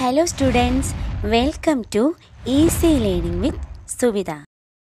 Hello students, welcome to Easy Learning with Suvida.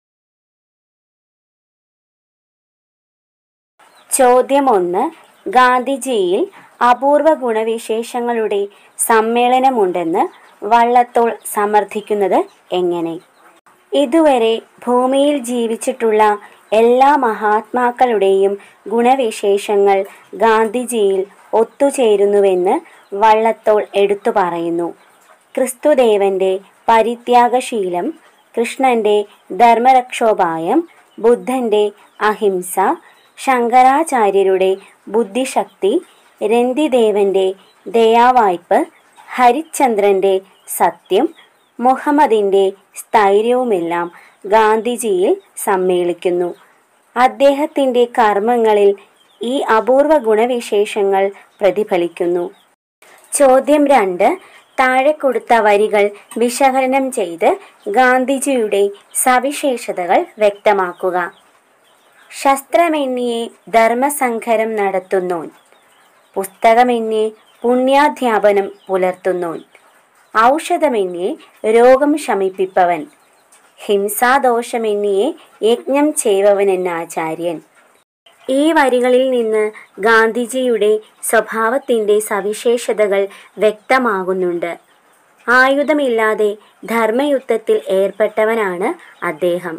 ചോദ്യം ഒന്ന് ഗാന്ധിജിയിൽ അപൂർവ ഗുണവിശേഷങ്ങളുടെ സമ്മേളനമുണ്ടെന്ന് വള്ളത്തോൾ സമർത്ഥിക്കുന്നത് എങ്ങനെ ഇതുവരെ ഭൂമിയിൽ ജീവിച്ചിട്ടുള്ള എല്ലാ മഹാത്മാക്കളുടെയും ഗുണവിശേഷങ്ങൾ ഗാന്ധിജിയിൽ ഒത്തുചേരുന്നുവെന്ന് വള്ളത്തോൾ എടുത്തു പറയുന്നു ക്രിസ്തുദേവന്റെ പരിത്യാഗശീലം കൃഷ്ണന്റെ ധർമ്മരക്ഷോപായം ബുദ്ധന്റെ അഹിംസ ശങ്കരാചാര്യരുടെ ബുദ്ധിശക്തി രന്തിദേവന്റെ ദയാവായ്പ് ഹരിശ്ചന്ദ്രന്റെ സത്യം മുഹമ്മദിന്റെ സ്ഥൈര്യവുമെല്ലാം ഗാന്ധിജിയിൽ സമ്മേളിക്കുന്നു അദ്ദേഹത്തിന്റെ കർമ്മങ്ങളിൽ ഈ അപൂർവ ഗുണവിശേഷങ്ങൾ പ്രതിഫലിക്കുന്നു ചോദ്യം രണ്ട് താഴെ കൊടുത്ത വരികൾ വിശകലനം ചെയ്ത് ഗാന്ധിജിയുടെ സവിശേഷതകൾ വ്യക്തമാക്കുക ശസ്ത്രമെന്നിയെ ധർമ്മസംഘരം നടത്തുന്നോൻ പുസ്തകമെന്നെ പുണ്യാധ്യാപനം പുലർത്തുന്നോൻ ഔഷധമെന്നെ രോഗം ശമിപ്പിപ്പവൻ ഹിംസാദോഷമെന്നിയെ യജ്ഞം ചെയ്വവനെന്നാചാര്യൻ ഈ വരികളിൽ നിന്ന് ഗാന്ധിജിയുടെ സ്വഭാവത്തിൻ്റെ സവിശേഷതകൾ വ്യക്തമാകുന്നുണ്ട് ആയുധമില്ലാതെ ധർമ്മയുദ്ധത്തിൽ ഏർപ്പെട്ടവനാണ് അദ്ദേഹം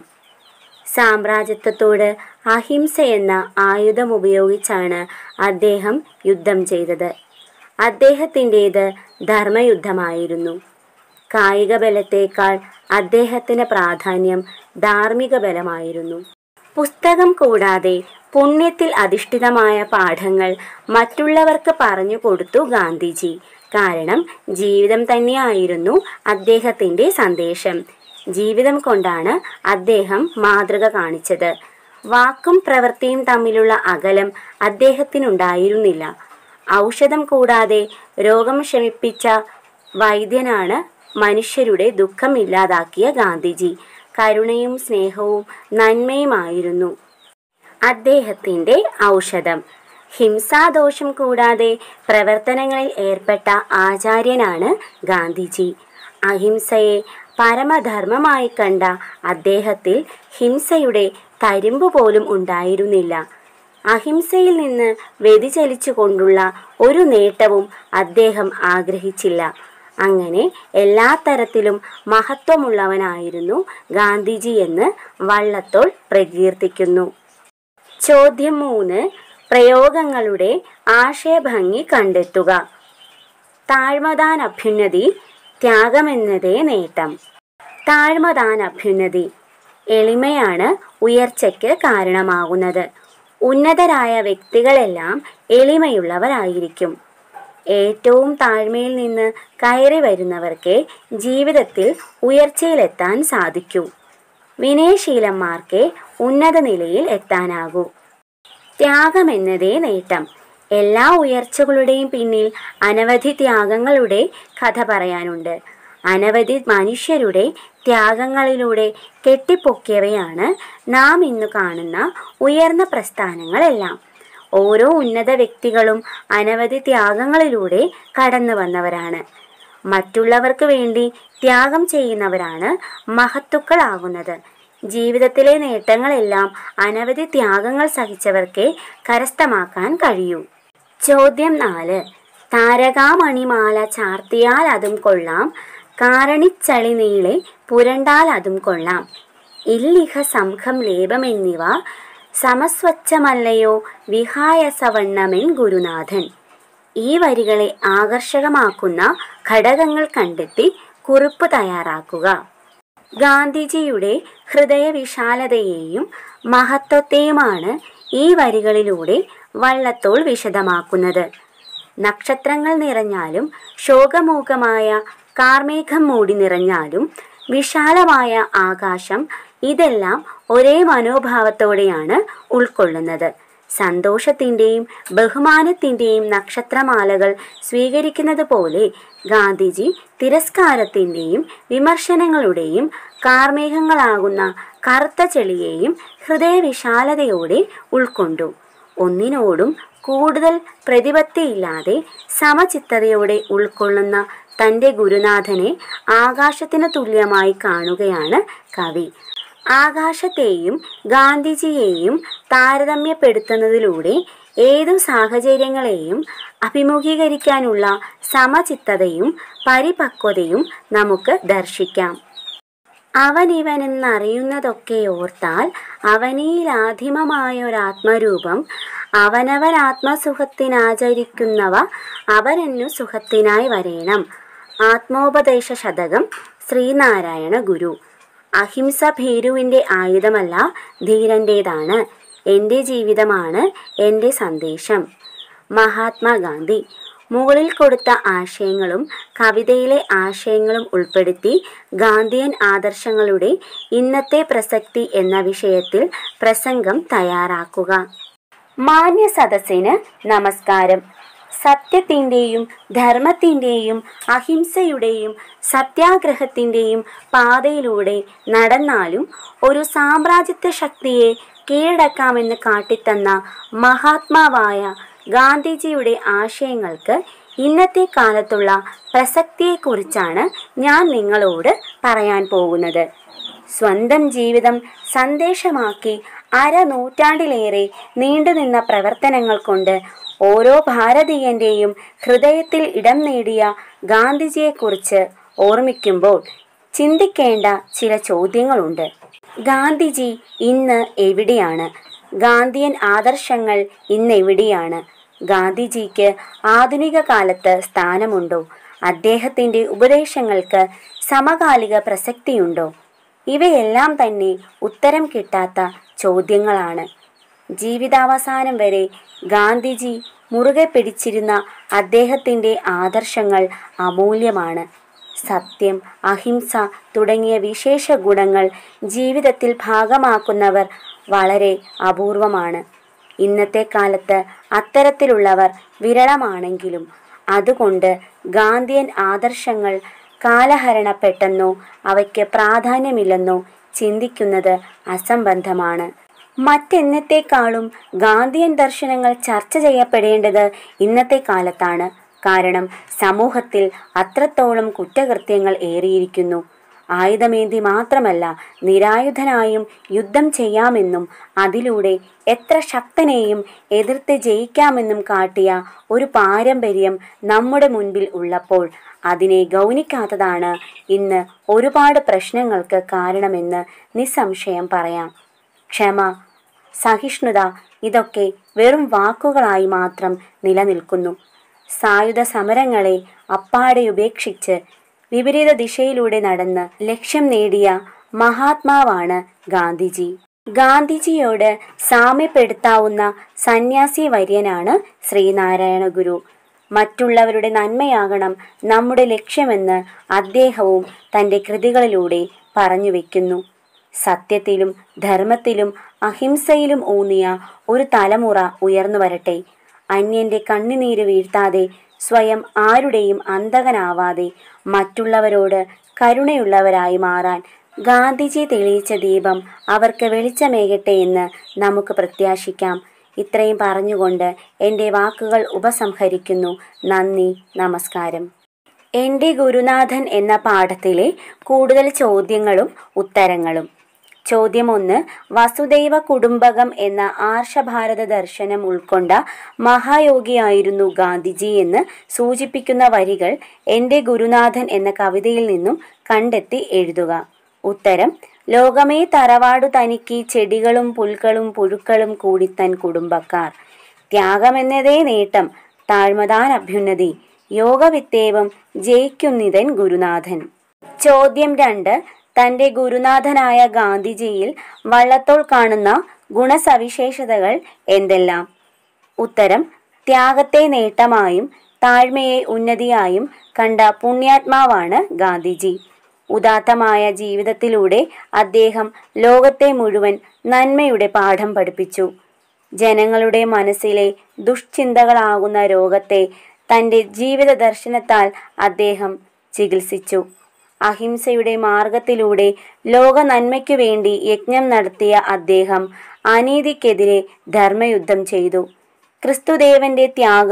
സാമ്രാജ്യത്വത്തോട് അഹിംസ എന്ന ആയുധം ഉപയോഗിച്ചാണ് അദ്ദേഹം യുദ്ധം ചെയ്തത് അദ്ദേഹത്തിൻ്റേത് ധർമ്മയുദ്ധമായിരുന്നു കായിക ബലത്തേക്കാൾ അദ്ദേഹത്തിന് പ്രാധാന്യം ധാർമ്മിക ബലമായിരുന്നു പുസ്തകം കൂടാതെ പുണ്യത്തിൽ അധിഷ്ഠിതമായ പാഠങ്ങൾ മറ്റുള്ളവർക്ക് പറഞ്ഞു കൊടുത്തു ഗാന്ധിജി കാരണം ജീവിതം തന്നെയായിരുന്നു അദ്ദേഹത്തിൻ്റെ സന്ദേശം ജീവിതം കൊണ്ടാണ് അദ്ദേഹം മാതൃക കാണിച്ചത് വാക്കും പ്രവൃത്തിയും തമ്മിലുള്ള അകലം അദ്ദേഹത്തിനുണ്ടായിരുന്നില്ല ഔഷധം കൂടാതെ രോഗം ശമിപ്പിച്ച വൈദ്യനാണ് മനുഷ്യരുടെ ദുഃഖം ഇല്ലാതാക്കിയ ഗാന്ധിജി കരുണയും സ്നേഹവും നന്മയുമായിരുന്നു അദ്ദേഹത്തിൻ്റെ ഔഷധം ഹിംസാദോഷം കൂടാതെ പ്രവർത്തനങ്ങളിൽ ഏർപ്പെട്ട ആചാര്യനാണ് ഗാന്ധിജി അഹിംസയെ പരമധർമ്മമായി കണ്ട അദ്ദേഹത്തിൽ ഹിംസയുടെ തരിമ്പ് പോലും ഉണ്ടായിരുന്നില്ല അഹിംസയിൽ നിന്ന് വ്യതിചലിച്ചുകൊണ്ടുള്ള ഒരു നേട്ടവും അദ്ദേഹം ആഗ്രഹിച്ചില്ല അങ്ങനെ എല്ലാ തരത്തിലും മഹത്വമുള്ളവനായിരുന്നു ഗാന്ധിജി എന്ന് വള്ളത്തോൾ പ്രകീർത്തിക്കുന്നു ചോദ്യം മൂന്ന് പ്രയോഗങ്ങളുടെ ആശയഭംഗി കണ്ടെത്തുക താഴ്മതാൻ അഭ്യുന്നതി ത്യാഗമെന്നതേ നേട്ടം താഴ്മതാൻ അഭ്യുന്നതി എളിമയാണ് ഉയർച്ചയ്ക്ക് കാരണമാകുന്നത് ഉന്നതരായ വ്യക്തികളെല്ലാം എളിമയുള്ളവരായിരിക്കും ഏറ്റവും താഴ്മയിൽ നിന്ന് കയറി വരുന്നവർക്ക് ജീവിതത്തിൽ ഉയർച്ചയിലെത്താൻ സാധിക്കൂ വിനയശീലന്മാർക്ക് ഉന്നത നിലയിൽ എത്താനാകൂ ത്യാഗമെന്നതേ നേട്ടം എല്ലാ ഉയർച്ചകളുടെയും പിന്നിൽ അനവധി ത്യാഗങ്ങളുടെ കഥ പറയാനുണ്ട് അനവധി മനുഷ്യരുടെ ത്യാഗങ്ങളിലൂടെ കെട്ടിപ്പൊക്കിയവയാണ് നാം ഇന്ന് കാണുന്ന ഉയർന്ന പ്രസ്ഥാനങ്ങളെല്ലാം ഓരോ ഉന്നത വ്യക്തികളും അനവധി ത്യാഗങ്ങളിലൂടെ കടന്നു വന്നവരാണ് മറ്റുള്ളവർക്ക് വേണ്ടി ത്യാഗം ചെയ്യുന്നവരാണ് മഹത്തുക്കളാകുന്നത് ജീവിതത്തിലെ നേട്ടങ്ങളെല്ലാം അനവധി ത്യാഗങ്ങൾ സഹിച്ചവർക്ക് കരസ്ഥമാക്കാൻ കഴിയൂ ചോദ്യം നാല് താരകാമണിമാല ചാർത്തിയാൽ അതും കൊള്ളാം കാരണിച്ചളി നീളെ പുരണ്ടാൽ അതും കൊള്ളാം ഇല്ലിഹ സംഘം ലേപമെന്നിവ സമസ്വച്ഛമല്ലയോ വിഹായസവണ്ണമെൻ ഗുരുനാഥൻ ഈ വരികളെ ആകർഷകമാക്കുന്ന ഘടകങ്ങൾ കണ്ടെത്തി കുറിപ്പ് തയ്യാറാക്കുക ഗാന്ധിജിയുടെ ഹൃദയവിശാലതയെയും മഹത്വത്തെയുമാണ് ഈ വരികളിലൂടെ വള്ളത്തോൾ വിശദമാക്കുന്നത് നക്ഷത്രങ്ങൾ നിറഞ്ഞാലും ശോകമൂകമായ കാർമേഘം മൂടി നിറഞ്ഞാലും വിശാലമായ ആകാശം ഇതെല്ലാം ഒരേ മനോഭാവത്തോടെയാണ് ഉൾക്കൊള്ളുന്നത് സന്തോഷത്തിൻ്റെയും ബഹുമാനത്തിൻ്റെയും നക്ഷത്രമാലകൾ സ്വീകരിക്കുന്നത് പോലെ ഗാന്ധിജി തിരസ്കാരത്തിൻ്റെയും വിമർശനങ്ങളുടെയും കാർമേഘങ്ങളാകുന്ന കറുത്ത ചെളിയെയും ഹൃദയവിശാലതയോടെ ഉൾക്കൊണ്ടു ഒന്നിനോടും കൂടുതൽ പ്രതിപത്തിയില്ലാതെ സമചിത്തതയോടെ ഉൾക്കൊള്ളുന്ന തൻ്റെ ഗുരുനാഥനെ ആകാശത്തിന് തുല്യമായി കാണുകയാണ് കവി ആകാശത്തെയും ഗാന്ധിജിയെയും താരതമ്യപ്പെടുത്തുന്നതിലൂടെ ഏതു സാഹചര്യങ്ങളെയും അഭിമുഖീകരിക്കാനുള്ള സമചിത്തതയും പരിപക്വതയും നമുക്ക് ദർശിക്കാം അവനിവനെന്നറിയുന്നതൊക്കെ ഓർത്താൽ അവനീലാധിമമായൊരാത്മരൂപം അവനവൻ ആത്മസുഖത്തിനാചരിക്കുന്നവ അവനെന്നു സുഖത്തിനായി വരേണം ആത്മോപദേശ ശതകം ശ്രീനാരായണ ഗുരു അഹിംസ ഭീരുവിൻ്റെ ആയുധമല്ല ധീരൻ്റേതാണ് എൻ്റെ ജീവിതമാണ് എൻ്റെ സന്ദേശം മഹാത്മാഗാന്ധി മുകളിൽ കൊടുത്ത ആശയങ്ങളും കവിതയിലെ ആശയങ്ങളും ഉൾപ്പെടുത്തി ഗാന്ധിയൻ ആദർശങ്ങളുടെ ഇന്നത്തെ പ്രസക്തി എന്ന വിഷയത്തിൽ പ്രസംഗം തയ്യാറാക്കുക മാന്യ സദസ്സിന് നമസ്കാരം സത്യത്തിൻ്റെയും ധർമ്മത്തിൻ്റെയും അഹിംസയുടെയും സത്യാഗ്രഹത്തിൻ്റെയും പാതയിലൂടെ നടന്നാലും ഒരു സാമ്രാജ്യത്വ ശക്തിയെ കീഴടക്കാമെന്ന് കാട്ടിത്തന്ന മഹാത്മാവായ ഗാന്ധിജിയുടെ ആശയങ്ങൾക്ക് ഇന്നത്തെ കാലത്തുള്ള പ്രസക്തിയെക്കുറിച്ചാണ് ഞാൻ നിങ്ങളോട് പറയാൻ പോകുന്നത് സ്വന്തം ജീവിതം സന്ദേശമാക്കി അരനൂറ്റാണ്ടിലേറെ നീണ്ടുനിന്ന പ്രവർത്തനങ്ങൾ കൊണ്ട് ഓരോ ഭാരതീയന്റെയും ഹൃദയത്തിൽ ഇടം നേടിയ ഗാന്ധിജിയെക്കുറിച്ച് ഓർമ്മിക്കുമ്പോൾ ചിന്തിക്കേണ്ട ചില ചോദ്യങ്ങളുണ്ട് ഗാന്ധിജി ഇന്ന് എവിടെയാണ് ഗാന്ധിയൻ ആദർശങ്ങൾ ഇന്ന് എവിടെയാണ് ഗാന്ധിജിക്ക് ആധുനിക കാലത്ത് സ്ഥാനമുണ്ടോ അദ്ദേഹത്തിൻ്റെ ഉപദേശങ്ങൾക്ക് സമകാലിക പ്രസക്തിയുണ്ടോ ഇവയെല്ലാം തന്നെ ഉത്തരം കിട്ടാത്ത ചോദ്യങ്ങളാണ് ജീവിതാവസാനം വരെ ഗാന്ധിജി മുറുകെ പിടിച്ചിരുന്ന അദ്ദേഹത്തിൻ്റെ ആദർശങ്ങൾ അമൂല്യമാണ് സത്യം അഹിംസ തുടങ്ങിയ വിശേഷ ഗുണങ്ങൾ ജീവിതത്തിൽ ഭാഗമാക്കുന്നവർ വളരെ അപൂർവമാണ് ഇന്നത്തെ കാലത്ത് അത്തരത്തിലുള്ളവർ വിരളമാണെങ്കിലും അതുകൊണ്ട് ഗാന്ധിയൻ ആദർശങ്ങൾ കാലഹരണപ്പെട്ടെന്നോ അവയ്ക്ക് പ്രാധാന്യമില്ലെന്നോ ചിന്തിക്കുന്നത് അസംബന്ധമാണ് മറ്റെന്നത്തേക്കാളും ഗാന്ധിയൻ ദർശനങ്ങൾ ചർച്ച ചെയ്യപ്പെടേണ്ടത് ഇന്നത്തെ കാലത്താണ് കാരണം സമൂഹത്തിൽ അത്രത്തോളം കുറ്റകൃത്യങ്ങൾ ഏറിയിരിക്കുന്നു ആയുധമേന്തി മാത്രമല്ല നിരായുധനായും യുദ്ധം ചെയ്യാമെന്നും അതിലൂടെ എത്ര ശക്തനെയും എതിർത്ത് ജയിക്കാമെന്നും കാട്ടിയ ഒരു പാരമ്പര്യം നമ്മുടെ മുൻപിൽ ഉള്ളപ്പോൾ അതിനെ ഗൗനിക്കാത്തതാണ് ഇന്ന് ഒരുപാട് പ്രശ്നങ്ങൾക്ക് കാരണമെന്ന് നിസ്സംശയം പറയാം ക്ഷമ സഹിഷ്ണുത ഇതൊക്കെ വെറും വാക്കുകളായി മാത്രം നിലനിൽക്കുന്നു സായുധ സമരങ്ങളെ അപ്പാടെ ഉപേക്ഷിച്ച് വിപരീത ദിശയിലൂടെ നടന്ന് ലക്ഷ്യം നേടിയ മഹാത്മാവാണ് ഗാന്ധിജി ഗാന്ധിജിയോട് സാമ്യപ്പെടുത്താവുന്ന സന്യാസി വര്യനാണ് ശ്രീനാരായണ ഗുരു മറ്റുള്ളവരുടെ നന്മയാകണം നമ്മുടെ ലക്ഷ്യമെന്ന് അദ്ദേഹവും തൻ്റെ കൃതികളിലൂടെ പറഞ്ഞു വയ്ക്കുന്നു സത്യത്തിലും ധർമ്മത്തിലും അഹിംസയിലും ഊന്നിയ ഒരു തലമുറ ഉയർന്നു വരട്ടെ അന്യന്റെ കണ്ണുനീര് വീഴ്ത്താതെ സ്വയം ആരുടെയും അന്തകനാവാതെ മറ്റുള്ളവരോട് കരുണയുള്ളവരായി മാറാൻ ഗാന്ധിജി തെളിയിച്ച ദീപം അവർക്ക് വെളിച്ചമേകട്ടെ എന്ന് നമുക്ക് പ്രത്യാശിക്കാം ഇത്രയും പറഞ്ഞുകൊണ്ട് എൻ്റെ വാക്കുകൾ ഉപസംഹരിക്കുന്നു നന്ദി നമസ്കാരം എൻ്റെ ഗുരുനാഥൻ എന്ന പാഠത്തിലെ കൂടുതൽ ചോദ്യങ്ങളും ഉത്തരങ്ങളും ചോദ്യം ഒന്ന് വസുദൈവ കുടുംബകം എന്ന ആർഷഭാരത ദർശനം ഉൾക്കൊണ്ട മഹായോഗിയായിരുന്നു ഗാന്ധിജി എന്ന് സൂചിപ്പിക്കുന്ന വരികൾ എൻ്റെ ഗുരുനാഥൻ എന്ന കവിതയിൽ നിന്നും കണ്ടെത്തി എഴുതുക ഉത്തരം ലോകമേ തറവാടു തനിക്ക് ചെടികളും പുൽക്കളും പുഴുക്കളും കൂടി തൻ കുടുംബക്കാർ ത്യാഗമെന്നതേ നേട്ടം താഴ്മതാൻ അഭ്യുന്നതി യോഗവിത്തേവം ജയിക്കുന്നിതൻ ഗുരുനാഥൻ ചോദ്യം രണ്ട് തൻ്റെ ഗുരുനാഥനായ ഗാന്ധിജിയിൽ വള്ളത്തോൾ കാണുന്ന ഗുണസവിശേഷതകൾ എന്തെല്ലാം ഉത്തരം ത്യാഗത്തെ നേട്ടമായും താഴ്മയെ ഉന്നതിയായും കണ്ട പുണ്യാത്മാവാണ് ഗാന്ധിജി ഉദാത്തമായ ജീവിതത്തിലൂടെ അദ്ദേഹം ലോകത്തെ മുഴുവൻ നന്മയുടെ പാഠം പഠിപ്പിച്ചു ജനങ്ങളുടെ മനസ്സിലെ ദുഷ്ചിന്തകളാകുന്ന രോഗത്തെ തൻ്റെ ജീവിത ദർശനത്താൽ അദ്ദേഹം ചികിത്സിച്ചു അഹിംസയുടെ മാർഗത്തിലൂടെ ലോക നന്മയ്ക്കു വേണ്ടി യജ്ഞം നടത്തിയ അദ്ദേഹം അനീതിക്കെതിരെ ധർമ്മയുദ്ധം ചെയ്തു ക്രിസ്തുദേവന്റെ ത്യാഗവും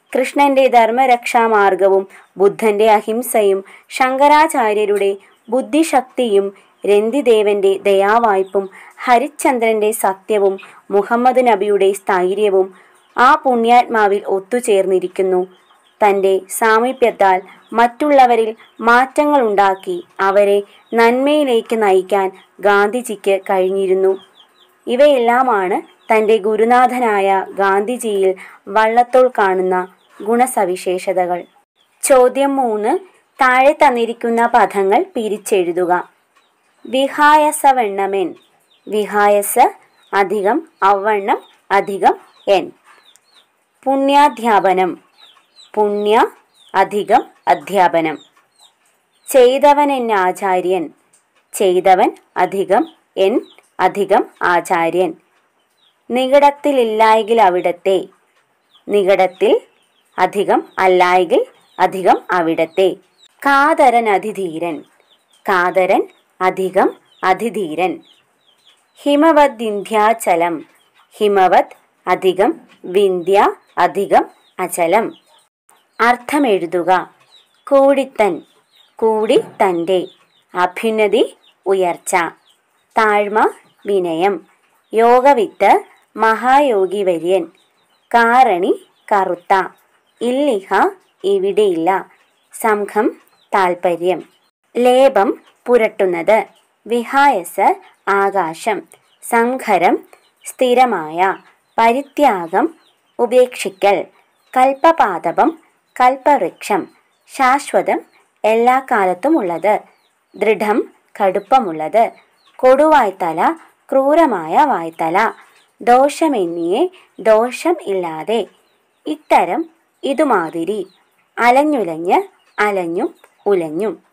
കൃഷ്ണന്റെ ധർമ്മരക്ഷാമാർഗവും ബുദ്ധന്റെ അഹിംസയും ശങ്കരാചാര്യരുടെ ബുദ്ധിശക്തിയും രന്തിദേവന്റെ ദയാവായ്പും ഹരിശ്ചന്ദ്രന്റെ സത്യവും മുഹമ്മദ് നബിയുടെ സ്ഥൈര്യവും ആ പുണ്യാത്മാവിൽ ഒത്തുചേർന്നിരിക്കുന്നു തൻ്റെ സാമീപ്യത്താൽ മറ്റുള്ളവരിൽ മാറ്റങ്ങളുണ്ടാക്കി അവരെ നന്മയിലേക്ക് നയിക്കാൻ ഗാന്ധിജിക്ക് കഴിഞ്ഞിരുന്നു ഇവയെല്ലാമാണ് തൻ്റെ ഗുരുനാഥനായ ഗാന്ധിജിയിൽ വള്ളത്തോൾ കാണുന്ന ഗുണസവിശേഷതകൾ ചോദ്യം മൂന്ന് താഴെ തന്നിരിക്കുന്ന പദങ്ങൾ പിരിച്ചെഴുതുക വിഹായസവണ്ണമെൻ വിഹായസ് അധികം അവണ്ണം അധികം എൻ പുണ്യാധ്യാപനം പുണ്യ അധികം അധ്യാപനം ചെയ്തവൻ എൻ ആചാര്യൻ ചെയ്തവൻ അധികം എൻ അധികം ആചാര്യൻ നികടത്തിലില്ലായെങ്കിൽ അവിടത്തെ നികടത്തിൽ അധികം അല്ലായെങ്കിൽ അധികം അവിടത്തെ കാതരൻ അതിധീരൻ കാതരൻ അധികം അതിധീരൻ ഹിമവത് വിന്ധ്യാചലം ഹിമവത് അധികം വിന്ധ്യ അധികം അചലം അർത്ഥമെഴുതുക കൂടിത്തൻ കൂടി തൻ്റെ അഭ്യുന്നതി ഉയർച്ച താഴ്മ വിനയം യോഗവിത്ത് മഹായോഗി വര്യൻ കാരണി കറുത്ത ഇല്ലിഹ ഇവിടെയില്ല സംഘം താൽപ്പര്യം ലേപം പുരട്ടുന്നത് വിഹായസ് ആകാശം സംഘരം സ്ഥിരമായ പരിത്യാഗം ഉപേക്ഷിക്കൽ കൽപ്പപാദപം കൽപ്പവൃക്ഷം ശാശ്വതം എല്ലാ കാലത്തുമുള്ളത് ദൃഢം കടുപ്പമുള്ളത് കൊടുവായ്ത്തല ക്രൂരമായ വായ്ത്തല ദോഷമെന്നിയെ ദോഷം ഇല്ലാതെ ഇത്തരം ഇതുമാതിരി അലഞ്ഞുലഞ്ഞ് അലഞ്ഞും ഉലഞ്ഞും